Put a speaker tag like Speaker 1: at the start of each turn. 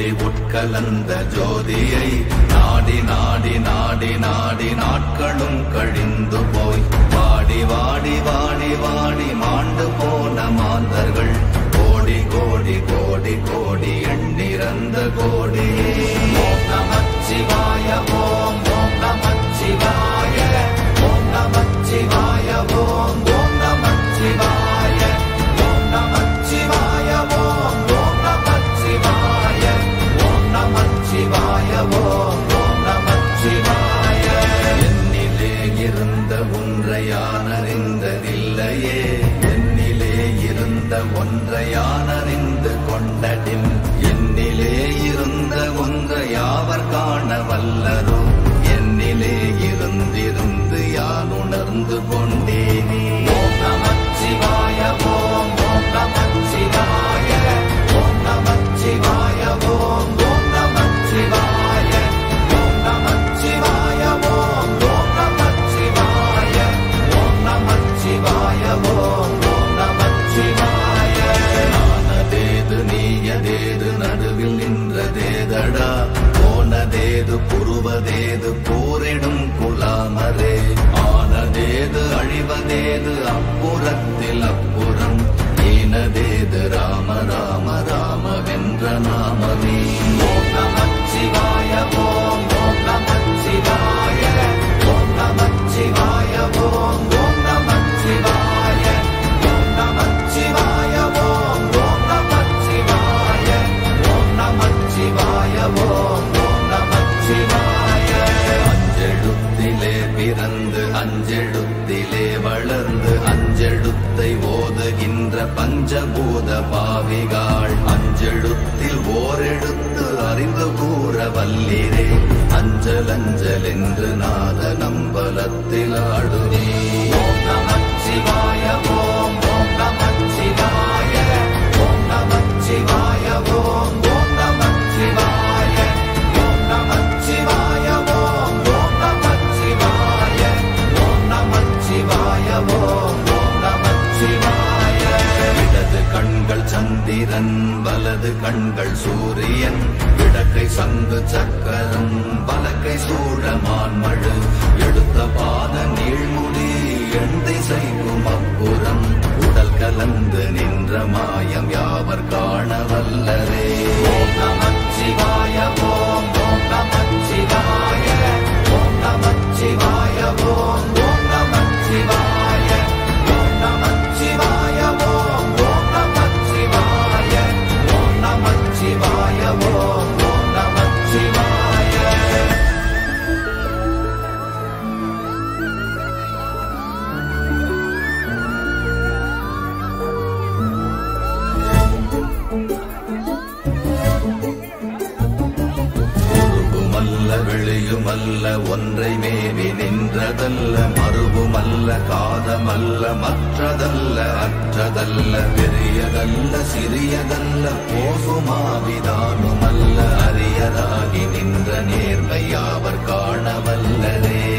Speaker 1: கோடி உட்கலந்த ஜோதியை நாடி நாடி நாடி நாடி நாட்களும் கழிந்து போய் வாடி வாடி வாடி வாடி மாண்டு போன மாந்தர்கள் கோடி கோடி கோடி கோடி எண்ணிறந்த கோடி ஓம் நமச்சிவாய ஓம் ஓம் நமச்சிவாய ஓம் நமச்சிவாய ஓம் ஓம் நமச்சிவாய ஓம் நமச்சிவாய ஓம் ஓம் நமச்சிவாய ஓம் நமச்சிவாய ஓம் ஓம் நமச்சிவாய என்னிலே இருந்த ஒன்றை யான் அறிந்ததில்லையே என்னிலே இருந்த ஒன்றை யான் அறிந்து கொண்டடின் என்னிலே இருந்த ஒன்றை யாவர் காண வல்லரோ என்னிலே இருந்திருந்து யான் உணர்ந்து கொண்டேனே ஓம் நமச்சிவாய ஓம் ஓம் நமச்சிவாய ஓம் நமச்சிவாய ஓம் ஓம் நமச்சிவாய ஓம் நமச்சிவாய ஓம் ஓம் நமச்சிவாய ஓம் நமச்சிவாய ஓம் ஓம் நமச்சிவாய நானதேது நீயதேது நடுவில் நின்றதேதடா போனதேது புருவதேது போரிடும் குலாமரே ஆனதேது அழிவதேது அப்புறத்தில் அப்புறம் ஈனதேது ராம ராம ராமவென்ற நாமமே ஓம் நமச்சிவாய ஓம் ஓம் நமச்சிவாய ஓம் நமச்சிவாய ஓம் ஓம் நமச்சிவாய ஓம் நமச்சிவாய ஓம் ஓம் நமச்சிவாய ஓம் நமச்சிவாய ஓம் ஓம் நமச்சிவாய அஞ்செழுத்திலே பிறந்து அஞ்செழுத்திலே வளர்ந்து அஞ்செழுத்தை ஓதுகின்ற பஞ்சபூத பாவிகாள் அஞ்செழுத்தில் ஓரெழுத்து அறிந்து கூற வல்லிரே அஞ்சல் அஞ்சல் என்று நாத நம்பலத்தில் ஆடுவே ஓம் நமச்சிவாய ஓம் ஓம் நமச்சிவாய ஓம் நமச்சிவாய ஓம் ஓம் நமச்சிவாய ஓம் நமச்சிவாய ஓம் ஓம் நமச்சிவாய ஓம் நமச்சிவாய ஓம் ஓம் நமச்சிவாய இடது கண்கள் சந்திரன் வலது கண்கள் சூரியன் இடக்கை சங்கு சக்கரம் வலக்கை சூழமான் மழு எடுத்த பாத நீழ்முடி எண் திசைக்கும் அப்புறம் உடல் கலந்து நின்ற மாயம் யாவர் காண வல்லரே ஓம் நமச்சிவாய ஓம் ஓம் நமச்சிவாய ஓம் நமச்சிவாய ஓம் ஓம் நமச்சிவாய ஓம் நமச்சிவாய ஓம் ஓம் நமச்சிவாய ஓம் நமச்சிவாய ஓம் ஓம் நமச்சிவாய உருவுமல்ல வெளியுமல்ல ஒன்றை மேவி நின்றதல்ல மறுவுமல்ல காதமல்ல மற்றதல்ல அற்றதல்ல பெரியதல்ல சிறியதல்ல போகுமாவிதானுமல்ல அரியதாகி நின்ற நேர்மையாவர் காணவல்லரே